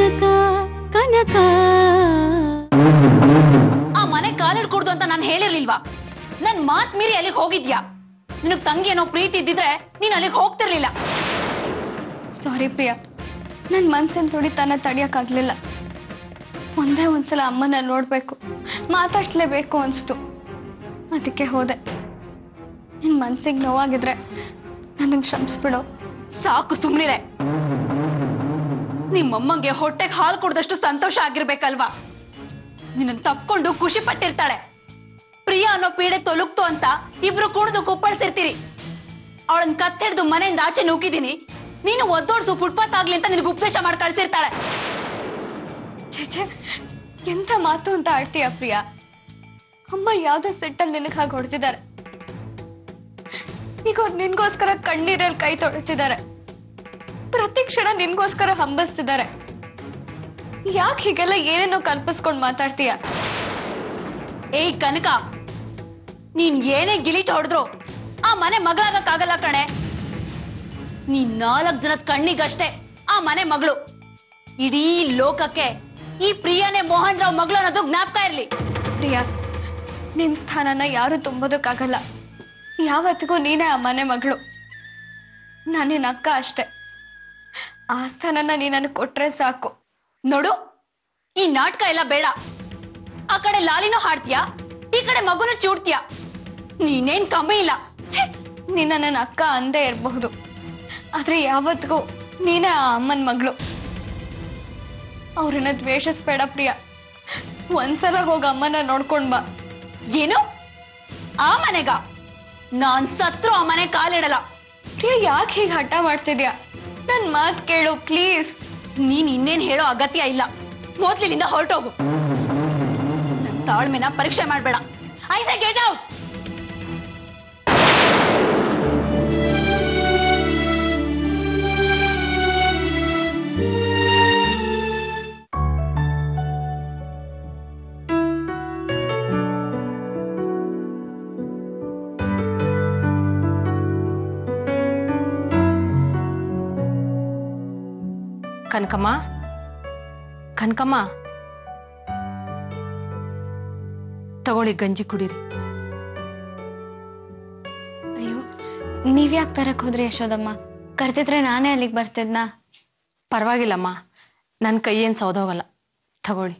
ಕನಕ ಕನಕ ಆ ಮನೆ ಕಾಲಿಡ್ಕೂಡ್ದು ಅಂತ ನಾನು ಹೇಳಿರ್ಲಿಲ್ವಾ ನನ್ ಮಾತ್ ಮೀರಿ ಅಲ್ಲಿಗೆ ಹೋಗಿದ್ಯಾ ನಿನಗ್ ತಂಗಿ ಏನೋ ಪ್ರೀತಿ ಇದ್ದಿದ್ರೆ ನೀನ್ ಅಲ್ಲಿಗೆ ಹೋಗ್ತಿರ್ಲಿಲ್ಲ ಸಾರಿ ಪ್ರಿಯಾ ನನ್ನ ಮನ್ಸಿನ ತುಡಿತನ ತಡಿಯಕ್ಕಾಗ್ಲಿಲ್ಲ ಒಂದೇ ಒಂದ್ಸಲ ಅಮ್ಮನ ನೋಡ್ಬೇಕು ಮಾತಾಡ್ಸ್ಲೇಬೇಕು ಅನ್ಸ್ತು ಅದಕ್ಕೆ ಹೋದೆ ನಿನ್ ಮನ್ಸಿಗೆ ನೋವಾಗಿದ್ರೆ ನನಗೆ ಕ್ಷಮಿಸ್ಬಿಡು ಸಾಕು ಸುಮ್ನಿರೆ ನಿಮ್ಮಮ್ಮಂಗೆ ಹೊಟ್ಟೆಗೆ ಹಾಲು ಕುಡ್ದಷ್ಟು ಸಂತೋಷ ಆಗಿರ್ಬೇಕಲ್ವಾ ನಿನ್ನ ತಪ್ಕೊಂಡು ಖುಷಿ ಪಟ್ಟಿರ್ತಾಳೆ ಪ್ರಿಯಾ ಅನ್ನೋ ಪೀಡೆ ತೊಲಗ್ತು ಅಂತ ಇಬ್ರು ಕುಡ್ದು ಕುಪ್ಪಳಿಸಿರ್ತೀರಿ ಅವಳನ್ ಕತ್ತಿಡ್ದು ಮನೆಯಿಂದ ಆಚೆ ನೂಕಿದೀನಿ ನೀನು ಒದ್ದೋಡ್ಸು ಫುಟ್ಪಾತ್ ಆಗ್ಲಿ ಅಂತ ನಿನಗೆ ಉಪದೇಶ ಮಾಡಿ ಕಳ್ಸಿರ್ತಾಳೆ ಛೇ ಛೇ ಎಂಥ ಮಾತು ಅಂತ ಆಡ್ತೀಯ ಪ್ರಿಯಾ ಅಮ್ಮ ಯಾವ್ದೋ ಸೆಟ್ಟಲ್ಲಿ ನಿನಗೆ ಹಾಗೆ ಹೊಡ್ತಿದ್ದಾರೆ ಈಗ ಅವ್ರು ನಿನ್ಗೋಸ್ಕರ ಕಣ್ಣೀರಲ್ಲಿ ಕೈ ತೊಳಿತಿದ್ದಾರೆ ಪ್ರತಿ ಕ್ಷಣ ನಿನ್ಗೋಸ್ಕರ ಹಂಬಸ್ತಿದ್ದಾರೆ ಯಾಕೆ ಹೀಗೆಲ್ಲ ಏನೇನೋ ಕಲ್ಪಿಸ್ಕೊಂಡ್ ಮಾತಾಡ್ತೀಯ ಏಯ್ ಕನಕ ನೀನ್ ಏನೇ ಗಿಲಿಟ್ ಹೊಡೆದ್ರು ಆ ಮನೆ ಮಗಳಾಗಕ್ಕಾಗಲ್ಲ ಕಣೆ ನೀನ್ ನಾಲ್ಕ್ ಜನದ ಕಣ್ಣಿಗಷ್ಟೇ ಆ ಮನೆ ಮಗಳು ಇಡೀ ಲೋಕಕ್ಕೆ ಈ ಪ್ರಿಯಾನೇ ಮೋಹನ್ ರಾವ್ ಮಗಳು ಅನ್ನೋದು ಜ್ಞಾಪಕ ಇರ್ಲಿ ಪ್ರಿಯಾ ನಿನ್ ಸ್ಥಾನನ ಯಾರು ತುಂಬೋದಕ್ಕಾಗಲ್ಲ ಯಾವತ್ತಿಗೂ ನೀನೇ ಆ ಮನೆ ಮಗಳು ನಾನು ನಿನ್ನ ಅಕ್ಕ ಅಷ್ಟೆ ಆ ಸ್ಥಾನನ ನೀ ನನಗೆ ಕೊಟ್ರೆ ಸಾಕು ನೋಡು ಈ ನಾಟಕ ಎಲ್ಲ ಬೇಡ ಆ ಕಡೆ ಲಾಲಿನೂ ಹಾಡ್ತೀಯಾ ಈ ಕಡೆ ಮಗುನು ಚೂಡ್ತೀಯಾ ನೀನೇನ್ ಕಮ್ಮಿ ಇಲ್ಲ ಛೇ, ನೀನ ನನ್ನ ಅಕ್ಕ ಅಂದೇ ಇರಬಹುದು ಆದ್ರೆ ಯಾವತ್ತಿಗೂ ನೀನೇ ಆ ಅಮ್ಮನ ಮಗಳು ಅವ್ರನ್ನ ದ್ವೇಷಿಸ್ಬೇಡ ಪ್ರಿಯ ಒಂದ್ಸಲ ಹೋಗಿ ಅಮ್ಮನ ನೋಡ್ಕೊಂಡ್ ಬಾ ಏನು ಆ ಮನೆಗ ನಾನ್ ಸತ್ರು ಆ ಮನೆ ಕಾಲಿಡಲ್ಲ ಪ್ರಿಯ ಯಾಕೆ ಹೀಗೆ ಹಠ ಮಾಡ್ತಿದ್ಯಾ ನನ್ ಮಾತ್ ಕೇಳು ಪ್ಲೀಸ್ ನೀನ್ ಇನ್ನೇನ್ ಹೇಳೋ ಅಗತ್ಯ ಇಲ್ಲ ಮೊದ್ಲಿನಿಂದ ಹೊರಟೋಗು ನನ್ ತಾಳ್ಮೆನ ಪರೀಕ್ಷೆ ಮಾಡ್ಬೇಡ ಐ ಸೆ ಗೆಟ್ ಔಟ್ ಕನಕಮ್ಮ ಕನಕಮ್ಮ ತಗೊಳ್ಳಿ ಗಂಜಿ ಕುಡೀರಿ ಅಯ್ಯೋ ನೀವ್ಯಾಕೆ ತರಕ್ ಹೋದ್ರಿ ಯಶೋದಮ್ಮ ಕರ್ತಿದ್ರೆ ನಾನೇ ಅಲ್ಲಿಗೆ ಬರ್ತಿದ್ನಾ ಪರವಾಗಿಲ್ಲಮ್ಮ ನನ್ನ ಕೈಯೇನು ಸೌದೋಗಲ್ಲ ತಗೊಳ್ಳಿ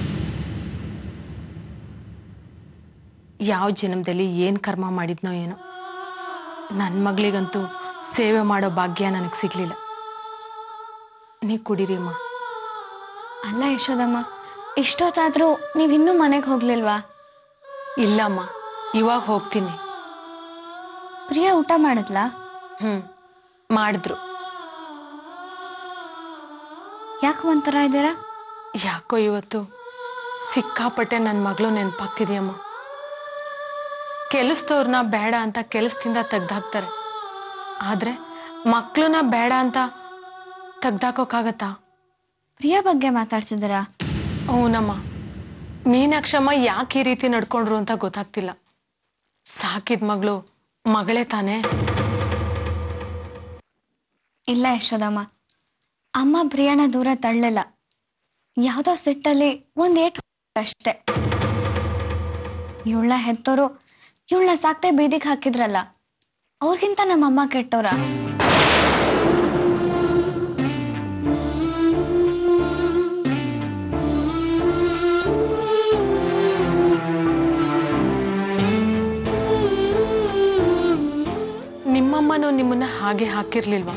ಯಾವ ಜನ್ಮದಲ್ಲಿ ಏನು ಕರ್ಮ ಮಾಡಿದ್ನೋ ಏನೋ ನನ್ನ ಮಗಳಿಗಂತೂ ಸೇವೆ ಮಾಡೋ ಭಾಗ್ಯ ನನಗೆ ಸಿಗ್ಲಿಲ್ಲ ನೀವು ಕುಡೀರಿ ಅಮ್ಮ ಅಲ್ಲ ಯಶೋದಮ್ಮ ಇಷ್ಟೊತ್ತಾದ್ರೂ ನೀವಿನ್ನೂ ಮನೆಗೆ ಹೋಗ್ಲಿಲ್ವಾ ಇಲ್ಲಮ್ಮ ಇವಾಗ ಹೋಗ್ತೀನಿ ಪ್ರಿಯಾ ಊಟ ಮಾಡಿದ್ಲಾ ಹ್ಞೂ ಮಾಡಿದ್ರು ಯಾಕೆ ಒಂಥರ ಇದ್ದೀರಾ ಯಾಕೋ ಇವತ್ತು ಸಿಕ್ಕಾಪಟ್ಟೆ ನನ್ನ ಮಗಳು ನೆನಪಾಗ್ತಿದೆಯಮ್ಮ ಕೆಲಸದವ್ರನ್ನ ಬೇಡ ಅಂತ ಕೆಲಸದಿಂದ ತೆಗ್ದಾಕ್ತಾರೆ ಆದ್ರೆ ಮಕ್ಳನ್ನ ಬೇಡ ಅಂತ ತೆಗ್ದಾಕೋಕ್ಕಾಗತ್ತಾ ಪ್ರಿಯಾ ಬಗ್ಗೆ ಮಾತಾಡ್ತಿದ್ದೀರಾ ಅವನಮ್ಮ ಮೀನಾಕ್ಷಮ್ಮ ಯಾಕೆ ಈ ರೀತಿ ನಡ್ಕೊಂಡ್ರು ಅಂತ ಗೊತ್ತಾಗ್ತಿಲ್ಲ ಸಾಕಿದ ಮಗಳು ಮಗಳೇ ತಾನೇ ಇಲ್ಲ ಯಶೋದಮ್ಮ ಅಮ್ಮ ಪ್ರಿಯಾನ ದೂರ ತಳ್ಳಲಿಲ್ಲ ಯಾವ್ದೋ ಸಿಟ್ಟಲ್ಲಿ ಒಂದ್ ಏಟ್ ಅಷ್ಟೇ ಇವಳ ಹೆತ್ತೋರು ಇವಳ ಸಾಕ್ತೆ ಬೀದಿಗೆ ಹಾಕಿದ್ರಲ್ಲ ಅವ್ರಿಗಿಂತ ನಮ್ಮಮ್ಮ ಕೆಟ್ಟೋರ ನಿಮ್ಮಮ್ಮನೂ ನಿಮ್ಮನ್ನ ಹಾಗೆ ಹಾಕಿರ್ಲಿಲ್ವಾ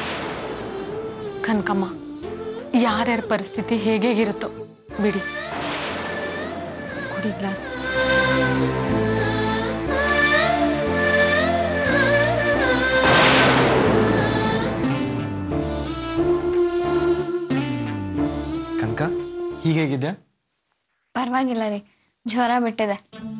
ಕನಕಮ್ಮ ಯಾರ್ಯಾರ ಪರಿಸ್ಥಿತಿ ಹೇಗೇಗಿರುತ್ತೋ ಬಿಡಿ ಕುಡಿ ಗ್ಲಾಸ್ ಕನಕ ಹೀಗೇಗಿದ್ಯಾ ಪರವಾಗಿಲ್ಲ ರೀ ಜ್ವರ ಬಿಟ್ಟಿದೆ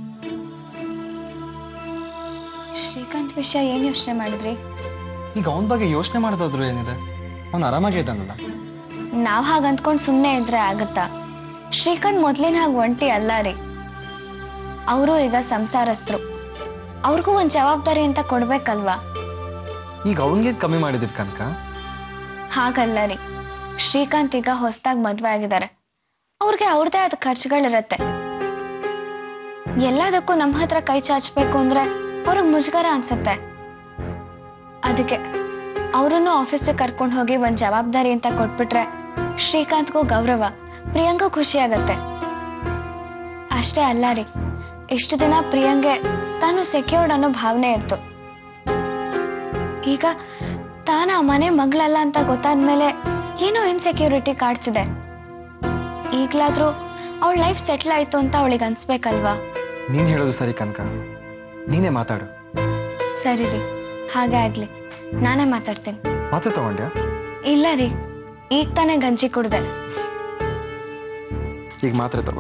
ಶ್ರೀಕಾಂತ್ ವಿಷಯ ಏನ್ ಯೋಚನೆ ಮಾಡಿದ್ರಿ ಈಗ ಅವನ ಬಗ್ಗೆ ಯೋಚನೆ ಮಾಡೋದಾದ್ರೂ ಏನಿದೆ ಅವನು ಆರಾಮಾಗೇ ಇದ್ದಾನಲ್ಲ ನಾವ್ ಹಾಗ ಅಂದ್ಕೊಂಡ್ ಸುಮ್ನೆ ಇದ್ರೆ ಆಗತ್ತಾ ಶ್ರೀಕಾಂತ್ ಮೊದ್ಲಿನ ಹಾಗೆ ಒಂಟಿ ಅಲ್ಲ ರೀ ಅವರು ಈಗ ಸಂಸಾರಸ್ಥರು ಅವ್ರಿಗೂ ಒಂದ್ ಜವಾಬ್ದಾರಿ ಅಂತ ಕೊಡ್ಬೇಕಲ್ವಾ ಈಗ ಅವನಿಗೆ ಕಮ್ಮಿ ಮಾಡಿದಿರ್ ಕನಕ ಹಾಗಲ್ಲ ರೀ ಶ್ರೀಕಾಂತ್ ಈಗ ಹೊಸದಾಗಿ ಮದ್ವೆ ಆಗಿದ್ದಾರೆ ಅವ್ರಿಗೆ ಅವ್ರದೇ ಆದ ಖರ್ಚುಗಳಿರತ್ತೆ ಎಲ್ಲದಕ್ಕೂ ನಮ್ಮ ಹತ್ರ ಕೈ ಚಾಚಬೇಕು ಅಂದ್ರೆ ಅವ್ರಿಗೆ ಮುಜುಗರ ಅನ್ಸುತ್ತೆ ಅದಕ್ಕೆ ಅವರನ್ನು ಆಫೀಸಿಗೆ ಕರ್ಕೊಂಡು ಹೋಗಿ ಒಂದ್ ಜವಾಬ್ದಾರಿ ಅಂತ ಕೊಟ್ಬಿಟ್ರೆ ಶ್ರೀಕಾಂತ್ಗೂ ಗೌರವ ಪ್ರಿಯಾಂಗೂ ಖುಷಿ ಆಗತ್ತೆ ಅಷ್ಟೇ ಅಲ್ಲ ರೀ ಇಷ್ಟು ದಿನ ಪ್ರಿಯಂಗೆ ತಾನು ಸೆಕ್ಯೂರ್ಡ್ ಅನ್ನೋ ಭಾವನೆ ಇತ್ತು ಈಗ ತಾನ ಆ ಮನೆ ಮಗಳಲ್ಲ ಅಂತ ಗೊತ್ತಾದ್ಮೇಲೆ ಏನೋ ಇನ್ಸೆಕ್ಯೂರಿಟಿ ಕಾಡ್ತಿದೆ ಈಗ್ಲಾದ್ರೂ ಅವಳ ಲೈಫ್ ಸೆಟ್ಲ್ ಆಯ್ತು ಅಂತ ಅವಳಿಗೆ ಅನ್ಸ್ಬೇಕಲ್ವಾ ನೀನ್ ಹೇಳೋದು ಸರಿ ಕನಕ ನೀನೇ ಮಾತಾಡು ಸರಿ ರೀ ಹಾಗೆ ಆಗ್ಲಿ ನಾನೇ ಮಾತಾಡ್ತೀನಿ ಮಾತ್ರ ತಗೊಂಡ್ಯಾ ಇಲ್ಲ ರೀ ಈಗ ತಾನೇ ಗಂಜಿ ಕುಡ್ದೆ ಈಗ ಮಾತ್ರ ತಗೋ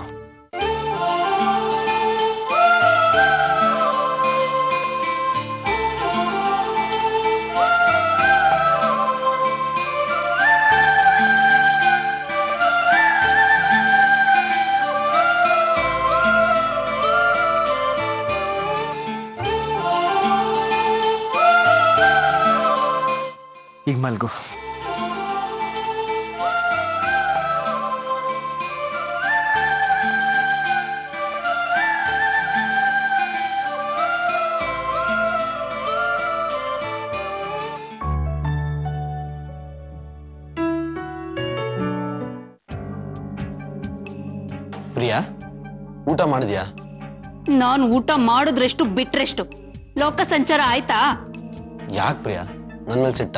ಈಗ ಮಲ್ಗು ಪ್ರಿಯಾ ಊಟ ಮಾಡಿದ್ಯಾ ನಾನು ಊಟ ಮಾಡಿದ್ರೆಷ್ಟು ಬಿಟ್ರೆಷ್ಟು ಲೋಕ ಸಂಚಾರ ಆಯ್ತಾ ಯಾಕೆ ಪ್ರಿಯಾ ನನ್ನ ಮೇಲೆ ಸಿಟ್ಟ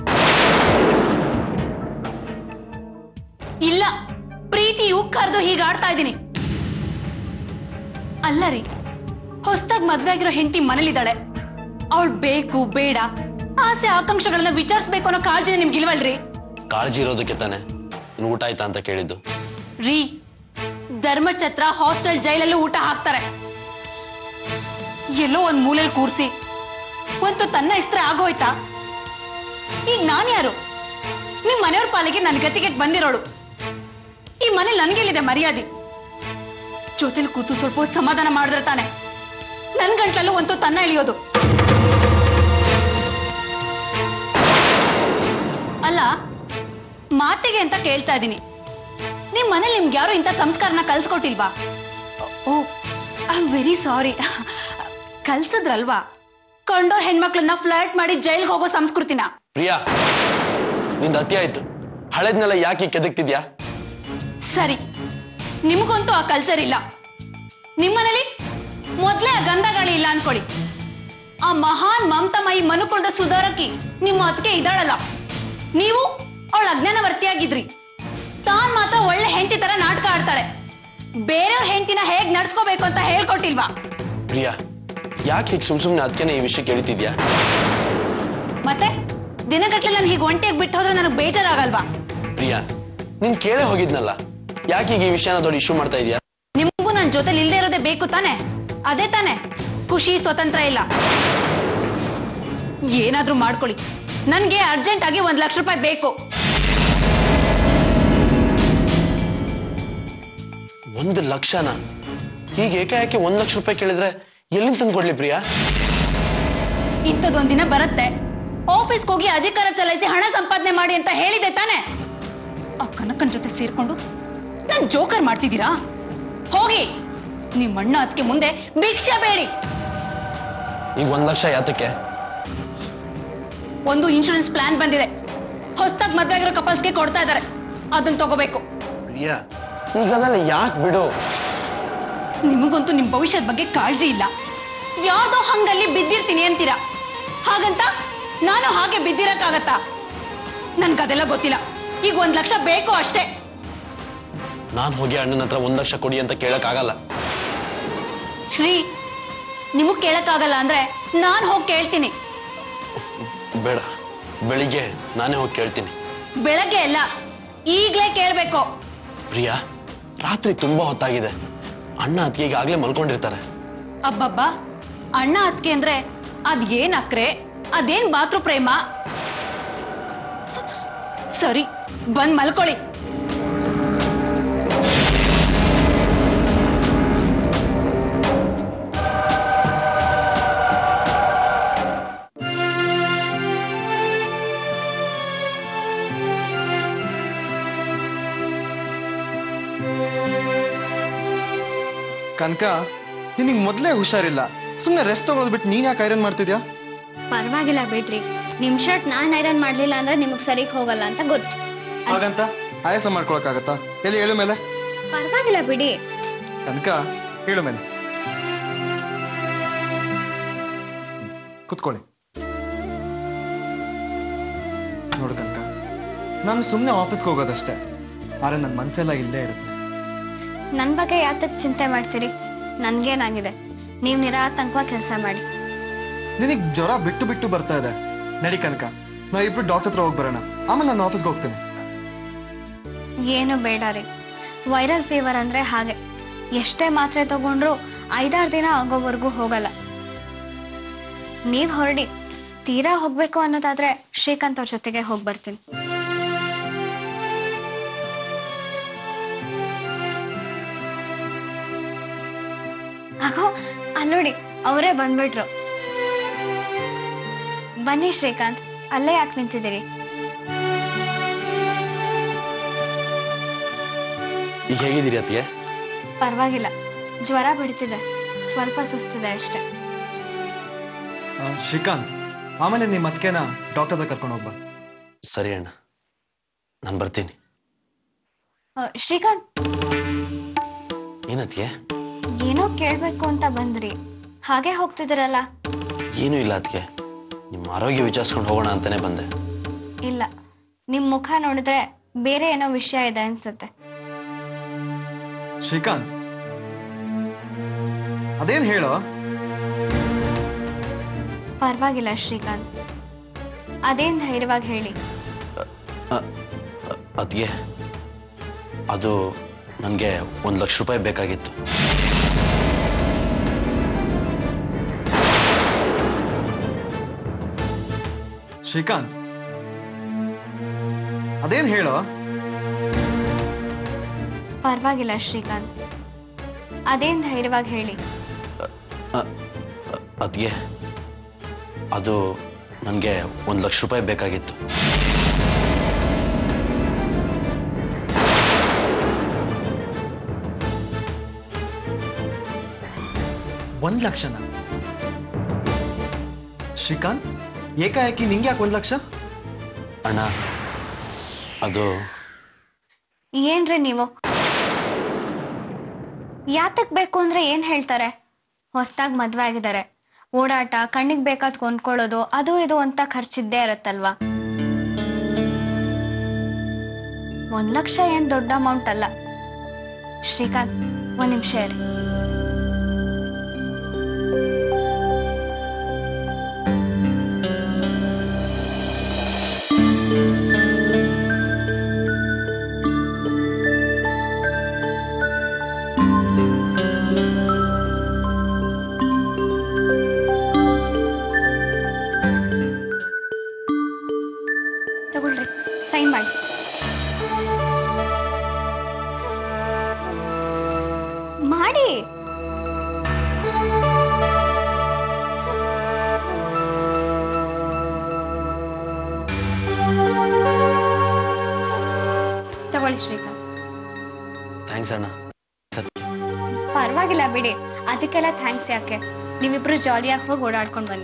ಇಲ್ಲ ಪ್ರೀತಿಯು ಕರೆದು ಹೀಗಾಡ್ತಾ ಇದ್ದೀನಿ ಅಲ್ಲ ರೀ ಹೊಸ್ದಾಗ್ ಮದ್ವೆ ಆಗಿರೋ ಹೆಂಡತಿ ಮನೇಲಿದ್ದಾಳೆ ಅವಳು ಬೇಕು ಬೇಡ ಆಸೆ ಆಕಾಂಕ್ಷೆಗಳನ್ನ ವಿಚಾರಿಸ್ಬೇಕು ಅನ್ನೋ ಕಾಳಜಿ ನಿಮ್ಗಿಲ್ವಲ್ರಿ ಕಾಳಜಿ ಇರೋದಕ್ಕೆ ತಾನೆ ಇನ್ನು ಊಟ ಆಯ್ತಾ ಅಂತ ಕೇಳಿದ್ದು ರೀ ಧರ್ಮಛತ್ರ ಹಾಸ್ಟೆಲ್ ಜೈಲಲ್ಲೂ ಊಟ ಹಾಕ್ತಾರೆ ಎಲ್ಲೋ ಒಂದ್ ಮೂಲೆಯಲ್ಲಿ ಕೂರ್ಸಿ ಒಂದು ತನ್ನ ಇಸ್ತ್ರೆ ಆಗೋಯ್ತಾ ಈಗ ನಾನ್ಯಾರು ನಿಮ್ ಮನೆಯವ್ರ ಪಾಲಿಗೆ ನನ್ ಗತಿಗೆ ಬಂದಿರೋಳು ಈ ಮನೆ ನನ್ಗೆಲ್ಲಿದೆ ಮರ್ಯಾದೆ ಜೊತೆಲಿ ಕೂತು ಸ್ವಲ್ಪ ಹೊತ್ತು ಸಮಾಧಾನ ಮಾಡಿದ್ರೆ ತಾನೆ ನನ್ ಗಂಟ್ಲಲ್ಲೂ ಒಂದು ತನ್ನ ಇಳಿಯೋದು ಅಲ್ಲ ಮಾತಿಗೆ ಅಂತ ಕೇಳ್ತಾ ಇದ್ದೀನಿ ನಿಮ್ ಮನೇಲಿ ನಿಮ್ಗೆ ಯಾರು ಇಂಥ ಸಂಸ್ಕಾರನ ಕಲ್ಸ್ಕೊಟ್ಟಿಲ್ವಾ oh I am very sorry ಕಲ್ಸದ್ರಲ್ವಾ ಕಂಡೋರ್ ಹೆಣ್ಮಕ್ಳನ್ನ ಫ್ಲರ್ಟ್ ಮಾಡಿ ಜೈಲ್ಗೆ ಹೋಗೋ ಸಂಸ್ಕೃತಿನ ಪ್ರಿಯಾ ನಿಂದ ಅತಿ ಆಯ್ತು ಹಳೇದ್ನೆಲ್ಲ ಯಾಕೆ ಕೆದಕ್ತಿದ್ಯಾ ಸರಿ ನಿಮಗಂತೂ ಆ ಕಲ್ಚರ್ ಇಲ್ಲ ನಿಮ್ಮನೇಲಿ ಮೊದ್ಲೇ ಆ ಗಂಧ ಗಾಳಿ ಇಲ್ಲ ಅನ್ಕೊಳ್ಳಿ ಆ ಮಹಾನ್ ಮಮತಾಮಯಿ ಮನುಕುಲದ ಸುಧಾರಕಿ ನಿಮ್ಮ ಅತ್ತಿಗೆ ಇದ್ದಾಳಲ್ಲ ನೀವು ಅವಳ ಅಜ್ಞಾನವರ್ತಿಯಾಗಿದ್ರಿ ತಾನ್ ಮಾತ್ರ ಒಳ್ಳೆ ಹೆಂಡತಿ ತರ ನಾಟಕ ಆಡ್ತಾಳೆ ಬೇರೆಯವ್ರ ಹೆಂಡತಿನ ಹೇಗ್ ನಡ್ಸ್ಕೋಬೇಕು ಅಂತ ಹೇಳ್ಕೊಟ್ಟಿಲ್ವಾ ಪ್ರಿಯಾ ಯಾಕೆ ಹೀಗೆ ಸುಮ್ ಸುಮ್ನೆ ಅದಕ್ಕೇನೆ ಈ ವಿಷಯ ಕೇಳ್ತಿದ್ಯಾ ಮತ್ತೆ ದಿನಗಟ್ಲೆ ನಾನು ಹೀಗೆ ಒಂಟಿಯಾಗಿ ಬಿಟ್ಟು ಹೋದ್ರೆ ನನಗೆ ಬೇಜಾರಾಗಲ್ವಾ ಪ್ರಿಯಾ ನೀನ್ ಕೇಳೇ ಹೋಗಿದ್ನಲ್ಲ ಯಾಕೆ ಈಗ ಈ ವಿಷಯನ ದೊಡ್ಡ ಇಶ್ಯೂ ಮಾಡ್ತಾ ಇದೀಯಾ ನಿಮಗೂ ನನ್ನ ಜೊತೆಲಿ ಇಲ್ದೇ ಇರೋದೇ ಬೇಕು ತಾನೆ ಅದೇ ತಾನೆ ಖುಷಿ ಸ್ವತಂತ್ರ ಇಲ್ಲ ಏನಾದ್ರೂ ಮಾಡ್ಕೊಳ್ಳಿ ನನ್ಗೆ ಅರ್ಜೆಂಟ್ ಆಗಿ ಒಂದ್ ಲಕ್ಷ ರೂಪಾಯಿ ಬೇಕು ಒಂದು ಲಕ್ಷನ ಈಗ ಏಕಾಏಕಿ ಒಂದ್ ಲಕ್ಷ ರೂಪಾಯಿ ಕೇಳಿದ್ರೆ ಎಲ್ಲಿಂದ ತಂದು ಕೊಡ್ಲಿ ಪ್ರಿಯಾ ಇಂಥದ್ದೊಂದ್ ದಿನ ಬರುತ್ತೆ ಆಫೀಸ್ಗೆ ಹೋಗಿ ಅಧಿಕಾರ ಚಲಾಯಿಸಿ ಹಣ ಸಂಪಾದನೆ ಮಾಡಿ ಅಂತ ಹೇಳಿದೆ ತಾನೆ ಆ ಕನಕನ್ ಜೊತೆ ಸೇರ್ಕೊಂಡು ನನ್ ಜೋಕರ್ ಮಾಡ್ತಿದ್ದೀರಾ ಹೋಗಿ ನಿಮ್ ಅಣ್ಣ ಅದಕ್ಕೆ ಮುಂದೆ ಭಿಕ್ಷೆ ಬೇಡಿ ಈಗ ಒಂದ್ ಲಕ್ಷ ಯಾತಕ್ಕೆ ಒಂದು ಇನ್ಶೂರೆನ್ಸ್ ಪ್ಲಾನ್ ಬಂದಿದೆ ಹೊಸದಾಗಿ ಮದ್ವೆ ಆಗಿರೋ ಕಪಲ್ಸ್ಗೆ ಕೊಡ್ತಾ ಇದ್ದಾರೆ ಅದನ್ನ ತಗೋಬೇಕು ಪ್ರಿಯಾ ಈಗ ಅದೆಲ್ಲ ಯಾಕೆ ಬಿಡು ನಿಮಗಂತೂ ನಿಮ್ ಭವಿಷ್ಯದ ಬಗ್ಗೆ ಕಾಳಜಿ ಇಲ್ಲ ಯಾವ್ದೋ ಹಂಗಲ್ಲಿ ಬಿದ್ದಿರ್ತೀನಿ ಅಂತೀರಾ ಹಾಗಂತ ನಾನು ಹಾಗೆ ಬಿದ್ದಿರಕ್ಕಾಗತ್ತಾ ನನ್ಗದೆಲ್ಲ ಗೊತ್ತಿಲ್ಲ ಈಗ ಒಂದ್ ಲಕ್ಷ ಬೇಕು ಅಷ್ಟೇ ನಾನ್ ಹೋಗಿ ಅಣ್ಣನ ಹತ್ರ ಒಂದ್ ಲಕ್ಷ ಕೊಡಿ ಅಂತ ಕೇಳಕ್ ಆಗಲ್ಲ ಶ್ರೀ ನಿಮಗ್ ಕೇಳಕ್ಕಾಗಲ್ಲ ಅಂದ್ರೆ ನಾನ್ ಹೋಗಿ ಕೇಳ್ತೀನಿ ಬೇಡ ಬೆಳಿಗ್ಗೆ ನಾನೇ ಹೋಗಿ ಕೇಳ್ತೀನಿ ಬೆಳಗ್ಗೆ ಎಲ್ಲ ಈಗ್ಲೇ ಕೇಳ್ಬೇಕು ಪ್ರಿಯಾ ರಾತ್ರಿ ತುಂಬಾ ಹೊತ್ತಾಗಿದೆ ಅಣ್ಣ ಅದಕ್ಕೆ ಈಗಾಗ್ಲೇ ಮಲ್ಕೊಂಡಿರ್ತಾರೆ ಅಬ್ಬಬ್ಬಾ ಅಣ್ಣ ಅದ್ಕೆ ಅಂದ್ರೆ ಅದೇನ್ ಅಕ್ರೆ ಅದೇನ್ ಮಾತೃ ಪ್ರೇಮ ಸರಿ ಬಂದ್ ಮಲ್ಕೊಳ್ಳಿ ಕನಕ ನಿನಗೆ ಮೊದಲೇ ಹುಷಾರಿಲ್ಲ ಸುಮ್ಮನೆ ರೆಸ್ಟ್ ತಗೊಳ್ಳೋದು ಬಿಟ್ಟು ನೀನ್ ಯಾಕೆ ಐರನ್ ಮಾಡ್ತಿದ್ಯಾ ಪರವಾಗಿಲ್ಲ ಬಿಡ್ರಿ ನಿಮ್ ಶರ್ಟ್ ನಾನ್ ಐರನ್ ಮಾಡ್ಲಿಲ್ಲ ಅಂದ್ರೆ ನಿಮಗ್ ಸರಿಗ್ ಹೋಗಲ್ಲ ಅಂತ ಗೊತ್ತು ಹಾಗಂತ ಆಯಾಸ ಮಾಡ್ಕೊಳಕ್ಕಾಗತ್ತಾ ಎಲ್ಲಿ ಹೇಳು ಮೇಲೆ ಪರವಾಗಿಲ್ಲ ಬಿಡಿ ಕನಕ ಹೇಳು ಮೇಲೆ ಕುತ್ಕೊಳ್ಳಿ ನೋಡು ಕನಕ ನಾನು ಸುಮ್ಮನೆ ಆಫೀಸ್ಗೆ ಹೋಗೋದಷ್ಟೇ ಆದ್ರೆ ನನ್ನ ಮನ್ಸೆಲ್ಲ ಇಲ್ಲೇ ಇರುತ್ತೆ ನನ್ ಬಗ್ಗೆ ಯಾತಕ್ ಚಿಂತೆ ಮಾಡ್ತೀರಿ ನನ್ಗೇನಾಗಿದೆ ನೀವ್ ನಿರಾತಂಕವಾಗಿ ಕೆಲಸ ಮಾಡಿ ನಿನಗೆ ಜ್ವರ ಬಿಟ್ಟು ಬಿಟ್ಟು ಬರ್ತಾ ಇದೆ ನಡಿ ಕನಕ ನಾವು ಇಬ್ರು ಡಾಕ್ಟರ್ ಹತ್ರ ಹೋಗಿ ಬರೋಣ ಆಮೇಲೆ ನಾನು ಆಫೀಸ್ಗೆ ಹೋಗ್ತೇನೆ ಏನು ಬೇಡ ರೀ ವೈರಲ್ ಫೀವರ್ ಅಂದ್ರೆ ಹಾಗೆ ಎಷ್ಟೇ ಮಾತ್ರೆ ತಗೊಂಡ್ರು ಐದಾರು ದಿನ ಆಗೋವರೆಗೂ ಹೋಗಲ್ಲ ನೀವ್ ಹೊರಡಿ ತೀರಾ ಹೋಗ್ಬೇಕು ಅನ್ನೋದಾದ್ರೆ ಶ್ರೀಕಾಂತ್ ಅವ್ರ ಜೊತೆಗೆ ಹೋಗ್ ಬರ್ತೀನಿ ಆಗೋ ಅಲ್ಲೋಡಿ ಅವರೇ ಬಂದ್ಬಿಟ್ರು ಬನ್ನಿ ಶ್ರೀಕಾಂತ್ ಅಲ್ಲೇ ಯಾಕೆ ನಿಂತಿದ್ದೀರಿ ಈಗ ಹೇಗಿದ್ದೀರಿ ಅತ್ತಿಗೆ ಪರವಾಗಿಲ್ಲ ಜ್ವರ ಬಿಡ್ತಿದೆ ಸ್ವಲ್ಪ ಸುಸ್ತಿದೆ ಅಷ್ಟೇ ಆ, ಶ್ರೀಕಾಂತ್ ಆಮೇಲೆ ನಿಮ್ಮ ಅತ್ಕೆನ ಡಾಕ್ಟರ್ ಹತ್ರ ಕರ್ಕೊಂಡು ಹೋಗ್ಬಾ ಸರಿ ಅಣ್ಣ ನಾನು ಬರ್ತೀನಿ ಆ, ಶ್ರೀಕಾಂತ್ ಏನತ್ತಿಗೆ ಏನೋ ಕೇಳ್ಬೇಕು ಅಂತ ಬಂದ್ರಿ ಹಾಗೆ ಹೋಗ್ತಿದ್ದೀರಲ್ಲ ಏನೂ ಇಲ್ಲ ಅದಕ್ಕೆ ನಿಮ್ಮ ಆರೋಗ್ಯ ವಿಚಾರಿಸ್ಕೊಂಡು ಹೋಗೋಣ ಅಂತಾನೆ ಬಂದೆ ಇಲ್ಲ ನಿಮ್ ಮುಖ ನೋಡಿದ್ರೆ ಬೇರೆ ಏನೋ ವಿಷಯ ಇದೆ ಅನ್ಸುತ್ತೆ ಶ್ರೀಕಾಂತ್ ಅದೇನ್ ಹೇಳೋ ಪರವಾಗಿಲ್ಲ ಶ್ರೀಕಾಂತ್ ಅದೇನ್ ಧೈರ್ಯವಾಗಿ ಹೇಳಿ ಅದಕ್ಕೆ ಅದು ನನಗೆ ಒಂದು ಲಕ್ಷ ರೂಪಾಯಿ ಬೇಕಾಗಿತ್ತು ಶ್ರೀಕಾಂತ್ ಅದೇನ್ ಹೇಳೋ ಪರವಾಗಿಲ್ಲ ಶ್ರೀಕಾಂತ್ ಅದೇನ್ ಧೈರ್ಯವಾಗಿ ಹೇಳಿ ಅದಕ್ಕೆ ಅದು ನನಗೆ ಒಂದು ಲಕ್ಷ ರೂಪಾಯಿ ಬೇಕಾಗಿತ್ತು ಒಂದ್ ಲಕ್ಷನ ಶ್ರೀಕಾಂತ್ ಏಕಾಏಕಿ ನಿಂಗೆ ಯಾಕೆ ಒಂದ್ ಲಕ್ಷ ಅಣ್ಣ ಅದು ಏನ್ರಿ ನೀವು ಯಾತಕ್ ಬೇಕು ಅಂದ್ರೆ ಏನ್ ಹೇಳ್ತಾರೆ ಹೊಸ್ದಾಗ್ ಮದ್ವೆ ಆಗಿದ್ದಾರೆ ಓಡಾಟ ಕಣ್ಣಿಗ್ ಬೇಕಾದ್ ಕೊಂಡ್ಕೊಳ್ಳೋದು ಅದು ಇದು ಅಂತ ಖರ್ಚಿದ್ದೇ ಇರತ್ತಲ್ವಾ ಒಂದ್ ಲಕ್ಷ ಏನ್ ದೊಡ್ಡ ಅಮೌಂಟ್ ಅಲ್ಲ ಶ್ರೀಕಾಂತ್ ಒಂದ್ ನಿಮಿಷ ಇರಿ ತಗೊಳ್ರಿ ಸೈನ್ ಮಾಡಿ ಮಾಡಿ ತಗೊಳ್ಳಿ ಶ್ರೀಕಾಂತ್ ಥ್ಯಾಂಕ್ಸ್ ಅಣ್ಣ ಸತ್ಯ ಪರವಾಗಿಲ್ಲ ಬಿಡಿ ಅದಕ್ಕೆಲ್ಲ ಥ್ಯಾಂಕ್ಸ್ ಯಾಕೆ ನೀವಿಬ್ರು ಜಾಲಿಯಾಗಿ ಹೋಗಿ ಓಡಾಡ್ಕೊಂಡು ಬನ್ನಿ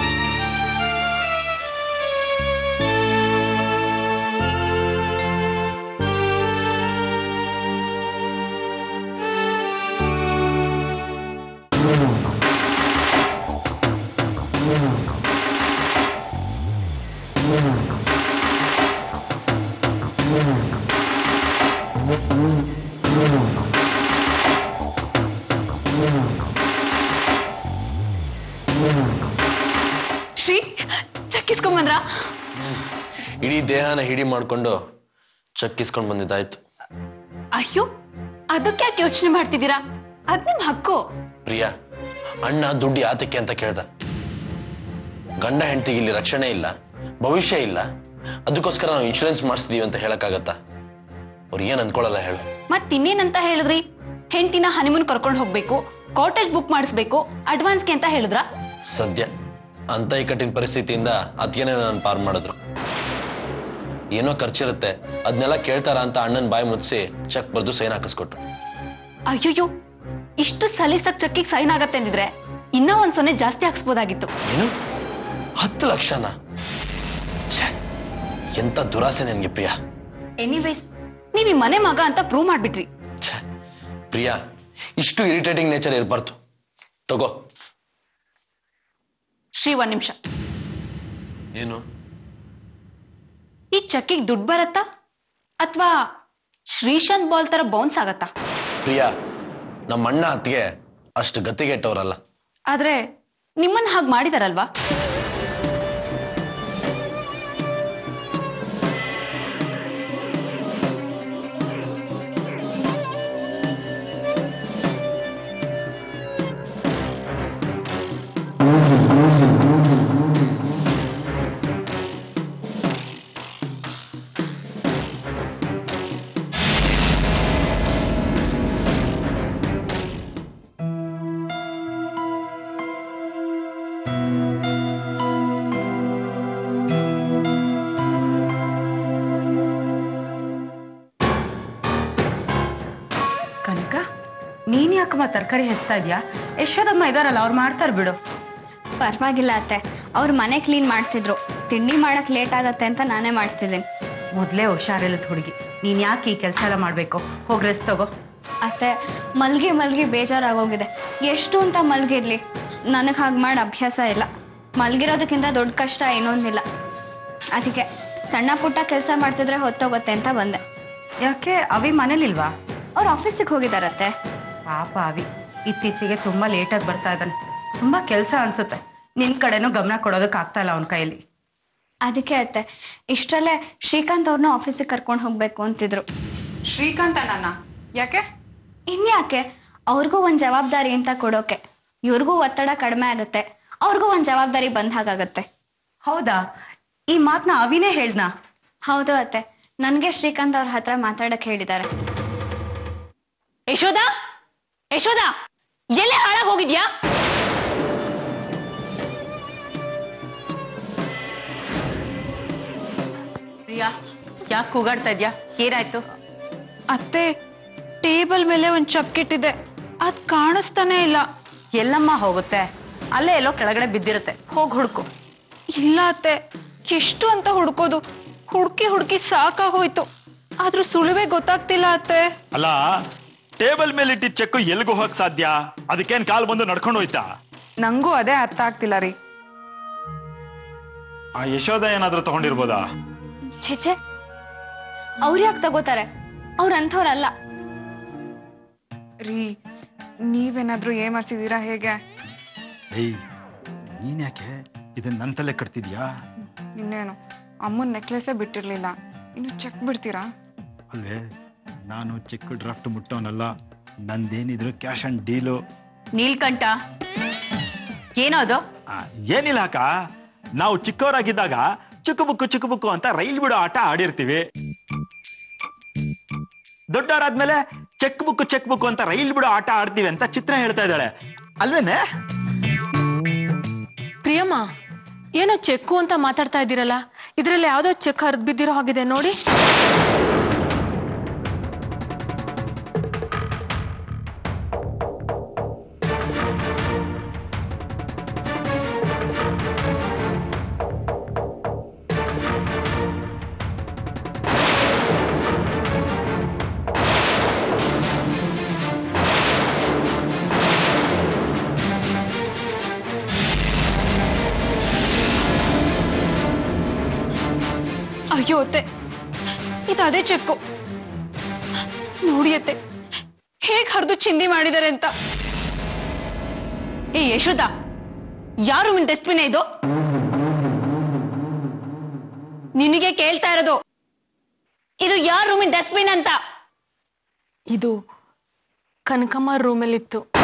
ಶ್ರೀ ಚಕ್ಕಿಸ್ಕೊಂಬಂದ್ರ ಇಡೀ ದೇಹನ ಹಿಡಿ ಮಾಡ್ಕೊಂಡು ಚಕ್ಕಿಸ್ಕೊಂಡು ಬಂದಿದ್ದಾಯ್ತು ಅಯ್ಯೋ ಅದಕ್ಕೆ ಯಾಕೆ ಯೋಚನೆ ಮಾಡ್ತಿದ್ದೀರಾ ಅದ್ ನಿಮ್ ಹಕ್ಕು ಪ್ರಿಯಾ ಅಣ್ಣ ದುಡ್ಡು ಯಾತಕ್ಕೆ ಅಂತ ಕೇಳ್ದ ಗಂಡ ಹೆಂಡತಿಗೆ ಇಲ್ಲಿ ರಕ್ಷಣೆ ಇಲ್ಲ ಭವಿಷ್ಯ ಇಲ್ಲ ಅದಕ್ಕೋಸ್ಕರ ನಾವು ಇನ್ಶೂರೆನ್ಸ್ ಮಾಡಿಸ್ತೀವಿ ಅಂತ ಹೇಳಕ್ಕಾಗತ್ತಾ ಅವ್ರು ಏನ್ ಅಂದ್ಕೊಳ್ಳಲ್ಲ ಹೇಳು ಮತ್ ಇನ್ನೇನಂತ ಹೇಳಿದ್ರಿ ಹೆಂಡತಿನ ಹನಿಮೂನ್ ಕರ್ಕೊಂಡು ಹೋಗ್ಬೇಕು ಕಾಟೇಜ್ ಬುಕ್ ಮಾಡಿಸ್ಬೇಕು ಅಡ್ವಾನ್ಸ್ಗೆ ಅಂತ ಹೇಳಿದ್ರ ಸದ್ಯ ಅಂತ ಇಕ್ಕಟ್ಟಿನ ಪರಿಸ್ಥಿತಿಯಿಂದ ಅದ್ಗೇನೆ ನಾನು ಪಾರ್ ಮಾಡಿದ್ರು ಏನೋ ಖರ್ಚಿರುತ್ತೆ ಅದನ್ನೆಲ್ಲ ಕೇಳ್ತಾರ ಅಂತ ಅಣ್ಣನ ಬಾಯಿ ಮುಚ್ಚಿ ಚೆಕ್ ಬರ್ದು ಸೈನ್ ಹಾಕಿಸ್ಕೊಟ್ರು ಅಯ್ಯಯ್ಯೋ ಇಷ್ಟು ಸಲೀಸಾಗಿ ಚೆಕ್ಕಿಗೆ ಸೈನ್ ಆಗತ್ತೆ ಅಂದಿದ್ರೆ ಇನ್ನೂ ಒಂದ್ ಸೊನ್ನೆ ಜಾಸ್ತಿ ಹಾಕ್ಸ್ಬೋದಾಗಿತ್ತು ಏನು ಹತ್ತು ಲಕ್ಷನ ಛೆ, ಎಂತ ದುರಾಸೆ ನನಗೆ ಪ್ರಿಯಾ ಎನಿವೇಸ್ ನೀವ್ ಈ ಮನೆ ಮಗ ಅಂತ ಪ್ರೂವ್ ಮಾಡ್ಬಿಟ್ರಿ ಛೆ, ಪ್ರಿಯಾ ಇಷ್ಟು ಇರಿಟೇಟಿಂಗ್ ನೇಚರ್ ಇರಬಾರ್ದು ತಗೋ ಶ್ರೀ ಒಂದ್ ನಿಮಿಷ ಏನು ಈ ಚೆಕ್ಕಿಗೆ ದುಡ್ಡು ಬರತ್ತಾ ಅಥವಾ ಶ್ರೀಶಾಂತ್ ಬಾಲ್ ತರ ಬೌನ್ಸ್ ಆಗತ್ತಾ ಪ್ರಿಯಾ ನಮ್ಮ ಅಣ್ಣ ಹತ್ತಿಗೆ ಅಷ್ಟು ಗತಿಗೆಟ್ಟವ್ರಲ್ಲ ಆದ್ರೆ ನಿಮ್ಮನ್ನ ಹಾಗೆ ಮಾಡಿದಾರಲ್ವಾ ಕನಕ ನೀನ್ ಯಾಕಮ್ಮ ತರಕಾರಿ ಹೆಚ್ಚ್ತಾ ಇದ್ಯಾ ಯಶೋದಮ್ಮ ಇದಾರಲ್ಲ ಅವ್ರು ಮಾಡ್ತಾರ ಬಿಡು ಪರವಾಗಿಲ್ಲ ಅತ್ತೆ ಅವ್ರು ಮನೆ ಕ್ಲೀನ್ ಮಾಡ್ತಿದ್ರು ತಿಂಡಿ ಮಾಡಕ್ ಲೇಟ್ ಆಗತ್ತೆ ಅಂತ ನಾನೇ ಮಾಡ್ತಿದ್ದೀನಿ ಮೊದ್ಲೇ ಹುಷಾರಿಲ್ಲದ ಹುಡುಗಿ ನೀನ್ ಯಾಕೆ ಈ ಕೆಲಸ ಎಲ್ಲ ಮಾಡ್ಬೇಕು ಹೋಗ್ ರೆಸ್ಟ್ ತಗೋ ಅತ್ತೆ ಮಲ್ಗಿ ಮಲ್ಗಿ ಬೇಜಾರಾಗೋಗಿದೆ ಎಷ್ಟು ಅಂತ ಮಲ್ಗಿರ್ಲಿ ನನಗೆ ಹಾಗೆ ಮಾಡಿ ಅಭ್ಯಾಸ ಇಲ್ಲ ಮಲ್ಗಿರೋದಕ್ಕಿಂತ ದೊಡ್ಡ ಕಷ್ಟ ಏನೊಂದಿಲ್ಲ ಅದಕ್ಕೆ ಸಣ್ಣ ಪುಟ್ಟ ಕೆಲಸ ಮಾಡ್ತಿದ್ರೆ ಹೊತ್ತೋಗುತ್ತೆ ಅಂತ ಬಂದೆ ಯಾಕೆ ಅವಿ ಮನೇಲಿಲ್ವಾ ಅವ್ರು ಆಫೀಸಿಗೆ ಹೋಗಿದಾರತ್ತೆ ಪಾಪ ಅವಿ ಇತ್ತೀಚೆಗೆ ತುಂಬಾ ಲೇಟಾಗಿ ಬರ್ತಾ ಇದ್ದಾನೆ ತುಂಬಾ ಕೆಲಸ ಅನ್ಸುತ್ತೆ ನಿನ್ ಕಡೆನೂ ಗಮನ ಕೊಡೋದಕ್ ಆಗ್ತಾ ಇಲ್ಲ ಅವನ ಕೈಯಲ್ಲಿ ಅದಕ್ಕೆ ಅತ್ತೆ ಇಷ್ಟರಲ್ಲೇ ಶ್ರೀಕಾಂತ್ ಅವ್ರನ್ನ ಆಫೀಸಿಗೆ ಕರ್ಕೊಂಡು ಹೋಗ್ಬೇಕು ಅಂತಿದ್ರು ಶ್ರೀಕಾಂತ್ ಅಣ್ಣನ ಯಾಕೆ ಇನ್ಯಾಕೆ ಅವ್ರಿಗೂ ಒಂದ್ ಜವಾಬ್ದಾರಿ ಅಂತ ಕೊಡೋಕೆ ಇವ್ರಿಗೂ ಒತ್ತಡ ಕಡಿಮೆ ಆಗುತ್ತೆ ಅವ್ರಿಗೂ ಒಂದ್ ಜವಾಬ್ದಾರಿ ಬಂದ ಹಾಗಾಗತ್ತೆ ಹೌದಾ ಈ ಮಾತನ್ನ ಅವಿನೇ ಹೇಳ್ನಾ ಹೌದು ಅತ್ತೆ ನನ್ಗೆ ಶ್ರೀಕಾಂತ್ ಅವ್ರ ಹತ್ರ ಮಾತಾಡಕ್ ಹೇಳಿದ್ದಾರೆ ಯಶೋದ ಯಶೋದ ಎಲ್ಲೇ ಹಾಳಾಗ್ ಹೋಗಿದ್ಯಾ ಪ್ರಿಯಾ ಯಾಕೆ ಕೂಗಾಡ್ತಾ ಇದ್ಯಾ ಏನಾಯ್ತು ಅತ್ತೆ ಟೇಬಲ್ ಮೇಲೆ ಒಂದ್ ಚಪ್ಕಿಟ್ಟಿದೆ ಅದ್ ಕಾಣಿಸ್ತಾನೆ ಇಲ್ಲ ಎಲ್ಲಮ್ಮ ಹೋಗುತ್ತೆ ಅಲ್ಲೇ ಎಲ್ಲೋ ಕೆಳಗಡೆ ಬಿದ್ದಿರುತ್ತೆ ಹೋಗ್ ಹುಡ್ಕು ಇಲ್ಲ ಅತ್ತೆ ಎಷ್ಟು ಅಂತ ಹುಡ್ಕೋದು ಹುಡ್ಕಿ ಹುಡ್ಕಿ ಸಾಕಾಗೋಯ್ತು ಆದ್ರೂ ಸುಳಿವೆ ಗೊತ್ತಾಗ್ತಿಲ್ಲ ಅತ್ತೆ ಅಲ್ಲ ಟೇಬಲ್ ಮೇಲೆ ಇಟ್ಟಿದ್ದ ಚೆಕ್ಕು ಎಲ್ಗೂ ಹೋಗಕ್ ಸಾಧ್ಯ ಅದಕ್ಕೇನ್ ಕಾಲ್ ಬಂದು ನಡ್ಕೊಂಡು ಹೋಯ್ತಾ ನಂಗೂ ಅದೇ ಅರ್ಥ ಆಗ್ತಿಲ್ಲ ರೀ ಆ ಯಶೋಧ ಏನಾದ್ರೂ ತಗೊಂಡಿರ್ಬೋದಾ ಛೆಛೆ ಅವ್ರು ಯಾಕೆ ತಗೋತಾರೆ ಅವ್ರ ಅಂಥವ್ರಲ್ಲ ರೀ ನೀವೇನಾದ್ರೂ ಏಮರ್ಸಿದೀರಾ ಹೇಗೆ ಏಯ್ ನೀನ್ ಯಾಕೆ ಇದನ್ನ ನನ್ ತಲೆ ಕಟ್ತಿದ್ಯಾ ಇನ್ನೇನು ಅಮ್ಮನ್ ನೆಕ್ಲೆಸೇ ಬಿಟ್ಟಿರ್ಲಿಲ್ಲ ಇನ್ನು ಚೆಕ್ ಬಿಡ್ತೀರಾ ಅಲ್ವೇ ನಾನು ಚೆಕ್ ಡ್ರಾಫ್ಟ್ ಮುಟ್ಟೋನಲ್ಲ ನಂದೇನಿದ್ರು ಕ್ಯಾಶ್ ಅಂಡ್ ಡೀಲು ನೀಲ್ಕಂಠ ಏನೋದು ಏನಿಲ್ಲ ಅಕ್ಕ ನಾವು ಚಿಕ್ಕವರಾಗಿದ್ದಾಗ ಚಿಕ್ಕ ಬುಕ್ಕು ಚಿಕ್ಕ ಬುಕ್ಕು ಅಂತ ರೈಲ್ ಬಿಡೋ ಆಟ ಆಡಿರ್ತೀವಿ ದೊಡ್ಡವರಾದ್ಮೇಲೆ ಚೆಕ್ ಬುಕ್ ಚೆಕ್ ಬುಕ್ ಅಂತ ರೈಲ್ ಬಿಡೋ ಆಟ ಆಡ್ತೀವಿ ಅಂತ ಚಿತ್ರ ಹೇಳ್ತಾ ಇದ್ದಾಳೆ ಅಲ್ವೇನೆ ಪ್ರಿಯಮ್ಮ ಏನೋ ಚೆಕ್ಕು ಅಂತ ಮಾತಾಡ್ತಾ ಇದ್ದೀರಲ್ಲ ಇದ್ರಲ್ಲಿ ಯಾವ್ದೋ ಚೆಕ್ ಹರಿದ್ ಬಿದ್ದಿರೋ ಹಾಗಿದೆ ನೋಡಿ ಅಯ್ಯೋ ಅತ್ತೆ ಇದು ಅದೇ ಚೆಕ್ಕು ನೋಡಿ ಅತ್ತೆ ಹೇಗ್ ಹರಿದು ಚಿಂದಿ ಮಾಡಿದ್ದಾರೆ ಅಂತ ಏ ಯಶೋದ ಯಾರು ರೂಮಿನ ಡಸ್ಟ್ಬಿನ್ ಇದು ನಿನಗೆ ಕೇಳ್ತಾ ಇರೋದು ಇದು ಯಾರ ರೂಮಿನ ಡಸ್ಟ್ಬಿನ್ ಅಂತ ಇದು ಕನಕಮ್ಮ ರೂಮಲ್ಲಿತ್ತು